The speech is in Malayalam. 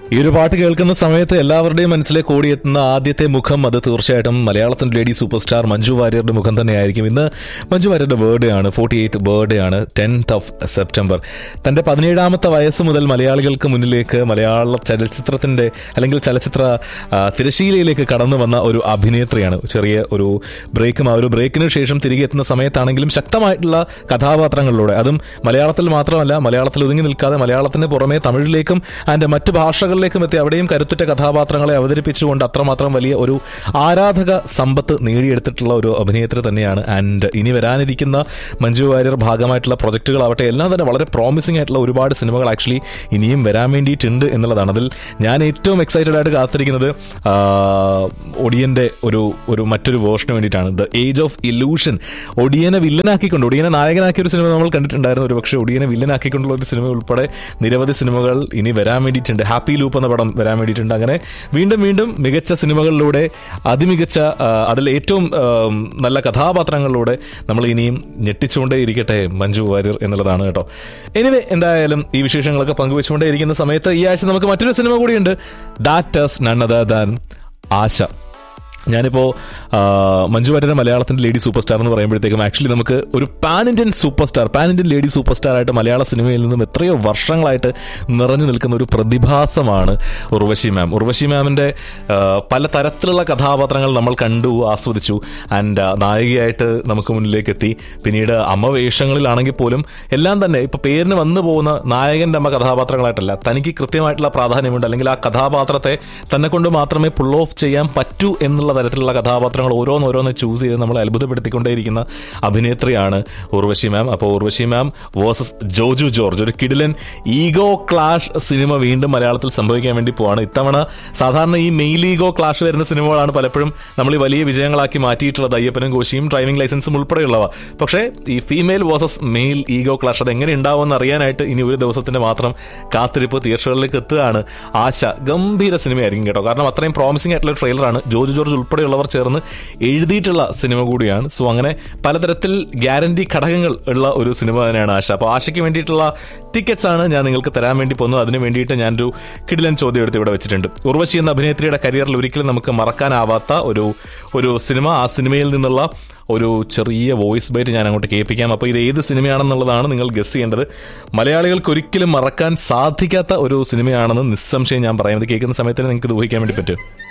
ഈ ഒരു പാട്ട് കേൾക്കുന്ന സമയത്ത് എല്ലാവരുടെയും മനസ്സിലേക്ക് ഓടിയെത്തുന്ന ആദ്യത്തെ മുഖം അത് തീർച്ചയായിട്ടും മലയാളത്തിന്റെ ലേഡി സൂപ്പർ സ്റ്റാർ മഞ്ജു വാര്യരുടെ മുഖം തന്നെയായിരിക്കും ഇന്ന് മഞ്ജു വാര്യരുടെ ബർത്ത്ഡേ ആണ് ഫോർട്ടി എയ്ത്ത് ബർത്ത്ഡേ ആണ് ടെൻത്ത് ഓഫ് സെപ്റ്റംബർ തന്റെ പതിനേഴാമത്തെ വയസ്സ് മുതൽ മലയാളികൾക്ക് മുന്നിലേക്ക് മലയാള ചലച്ചിത്രത്തിന്റെ അല്ലെങ്കിൽ ചലച്ചിത്ര ആ, തിരശീലയിലേക്ക് കടന്നു വന്ന ഒരു അഭിനേത്രിയാണ് ചെറിയ ഒരു ബ്രേക്കും ആ ഒരു ബ്രേക്കിന് ശേഷം തിരികെ എത്തുന്ന സമയത്താണെങ്കിലും ശക്തമായിട്ടുള്ള കഥാപാത്രങ്ങളിലൂടെ അതും മലയാളത്തിൽ മാത്രമല്ല മലയാളത്തിൽ ഒതുങ്ങി നിൽക്കാതെ മലയാളത്തിന് പുറമെ തമിഴിലേക്കും അതിന്റെ മറ്റ് ഭാഷകളിലേക്കും എത്തി അവിടെയും കരുത്തുറ്റ കഥാപാത്രങ്ങളെ അവതരിപ്പിച്ചുകൊണ്ട് അത്രമാത്രം വലിയ ഒരു ആരാധക സമ്പത്ത് നേടിയെടുത്തിട്ടുള്ള ഒരു അഭിനേത്രി തന്നെയാണ് ആൻഡ് ഇനി വരാനിരിക്കുന്ന മഞ്ജു വാര്യർ ഭാഗമായിട്ടുള്ള പ്രൊജക്ടുകളാവട്ടെ എല്ലാം തന്നെ വളരെ പ്രോമിസിംഗ് ആയിട്ടുള്ള ഒരുപാട് സിനിമകൾ ആക്ച്വലി ഇനിയും വരാൻ വേണ്ടിയിട്ടുണ്ട് എന്നുള്ളതാണ് അതിൽ ഞാൻ ഏറ്റവും എക്സൈറ്റഡ് ആയിട്ട് കാത്തിരിക്കുന്നത് ആ, ഒടിയന്റെ ഒരു ഒരു മറ്റൊരു വേർഷന് വേണ്ടിയിട്ടാണ് ദ ഏജ് ഓഫ് ഇലൂഷൻ ഒടിയനെ വില്ലനാക്കിക്കൊണ്ട് ഒടിയനെ നായകനാക്കിയ ഒരു സിനിമ നമ്മൾ കണ്ടിട്ടുണ്ടായിരുന്നു ഒരു പക്ഷേ ഒടിയനെ വില്ലനാക്കിക്കൊണ്ടുള്ള ഒരു സിനിമ ഉൾപ്പെടെ നിരവധി സിനിമകൾ ഇനി വരാൻ വേണ്ടിയിട്ടുണ്ട് ഹാപ്പി ലൂപ്പ് എന്ന പടം വരാൻ വേണ്ടിയിട്ടുണ്ട് അങ്ങനെ വീണ്ടും വീണ്ടും മികച്ച സിനിമകളിലൂടെ അതിമികച്ച ആ, അതിൽ ഏറ്റവും ആ, നല്ല കഥാപാത്രങ്ങളിലൂടെ നമ്മൾ ഇനിയും ഞെട്ടിച്ചുകൊണ്ടേ ഇരിക്കട്ടെ മഞ്ജു വാര്യർ എന്നുള്ളതാണ് കേട്ടോ എനിവേ എന്തായാലും ഈ വിശേഷങ്ങളൊക്കെ പങ്കുവെച്ചുകൊണ്ടേ ഇരിക്കുന്ന സമയത്ത് ഈ ആഴ്ച നമുക്ക് മറ്റൊരു സിനിമ കൂടിയുണ്ട് that's none other than Asha ഞാനിപ്പോൾ മഞ്ജു വാര്യരുടെ മലയാളത്തിൻ്റെ ലേഡി സൂപ്പർ സ്റ്റാർ എന്ന് പറയുമ്പോഴത്തേക്കും ആക്ച്വലി നമുക്ക് ഒരു pan Indian super star pan Indian lady super star ആയിട്ട് മലയാള സിനിമയിൽ നിന്നും എത്രയോ വർഷങ്ങളായിട്ട് നിറഞ്ഞു നിൽക്കുന്ന ഒരു പ്രതിഭാസമാണ് ഉർവശി മാം ഉർവശി മാമിൻ്റെ പല തരത്തിലുള്ള കഥാപാത്രങ്ങൾ നമ്മൾ കണ്ടു ആസ്വദിച്ചു ആൻഡ് നായികയായിട്ട് നമുക്ക് മുന്നിലേക്ക് എത്തി പിന്നീട് അമ്മ വേഷങ്ങളിലാണെങ്കിൽ പോലും എല്ലാം തന്നെ ഇപ്പൊ പേരിന് വന്നു പോകുന്ന നായകന്റെ അമ്മ കഥാപാത്രങ്ങളായിട്ടല്ല തനിക്ക് കൃത്യമായിട്ടുള്ള പ്രാധാന്യമുണ്ട് അല്ലെങ്കിൽ ആ കഥാപാത്രത്തെ തന്നെ കൊണ്ട് മാത്രമേ പുൾ ഓഫ് ചെയ്യാൻ പറ്റൂ എന്നുള്ള തരത്തിലുള്ള കഥാപാത്രങ്ങൾ ഓരോന്നോരോന്ന് ചൂസ് ചെയ്ത് നമ്മളെ അത്ഭുതപ്പെടുത്തിക്കൊണ്ടേയിരിക്കുന്ന അഭിനേത്രിയാണ് ഉർവശി മാം അപ്പോൾ Urvashi ma'am versus Joju George ഒരു കിടിലൻ ഈഗോ ക്ലാഷ് സിനിമ വീണ്ടും മലയാളത്തിൽ സംഭവിക്കാൻ വേണ്ടി പോവാണ് ഇത്തവണ സാധാരണ ഈ മെയിൽ ഈഗോ ക്ലാഷ് വരുന്ന സിനിമകളാണ് പലപ്പോഴും നമ്മൾ ഈ വലിയ വിജയങ്ങളാക്കി മാറ്റിയിട്ടുള്ളത് അയ്യപ്പനും കോശിയും ഡ്രൈവിംഗ് ലൈസൻസും ഉൾപ്പെടെയുള്ളവ പക്ഷേ ഈ female versus male ego clash അത് എങ്ങനെ ഉണ്ടാവുമെന്ന് അറിയാനായിട്ട് ഇനി ഒരു ദിവസത്തിന്റെ മാത്രം കാത്തിരിപ്പ് തിയേറ്ററുകളിലേക്ക് എത്തുകയാണ് ആശ ഗംഭീര സിനിമയായിരിക്കും കേട്ടോ കാരണം അത്രയും പ്രോമിസിംഗ് ആയിട്ടുള്ള ട്രെയിലറാണ് ജോർജ് ജോർജ് ഉൾപ്പെടെയുള്ളവർ ചേർന്ന് എഴുതിയിട്ടുള്ള സിനിമ കൂടിയാണ് സോ അങ്ങനെ പലതരത്തിൽ ഗ്യാരണ്ടി ഘടകങ്ങൾ ഉള്ള ഒരു സിനിമ തന്നെയാണ് ആശ അപ്പോൾ ആശയ്ക്ക് വേണ്ടിയിട്ടുള്ള ടിക്കറ്റ്സ് ആണ് ഞാൻ നിങ്ങൾക്ക് തരാൻ വേണ്ടി പോകുന്നത് അതിന് വേണ്ടിയിട്ട് ഞാനൊരു കിടിലൻ ചോദ്യം എടുത്ത് ഇവിടെ വെച്ചിട്ടുണ്ട് ഉർവശി എന്ന അഭിനേത്രിയുടെ കരിയറിൽ ഒരിക്കലും നമുക്ക് മറക്കാനാവാത്ത ഒരു ഒരു സിനിമ ആ സിനിമയിൽ നിന്നുള്ള ഒരു ചെറിയ വോയിസ് ബൈറ്റ് ഞാൻ അങ്ങോട്ട് കേൾപ്പിക്കാം അപ്പോൾ ഇത് ഏത് സിനിമയാണെന്നുള്ളതാണ് നിങ്ങൾ ഗസ് ചെയ്യേണ്ടത് മലയാളികൾക്ക് ഒരിക്കലും മറക്കാൻ സാധിക്കാത്ത ഒരു സിനിമയാണെന്ന് നിസ്സംശയം ഞാൻ പറയാം ഇത് കേൾക്കുന്ന സമയത്തിന് നിങ്ങൾക്ക് ഇത് ഊഹിക്കാൻ വേണ്ടി പറ്റും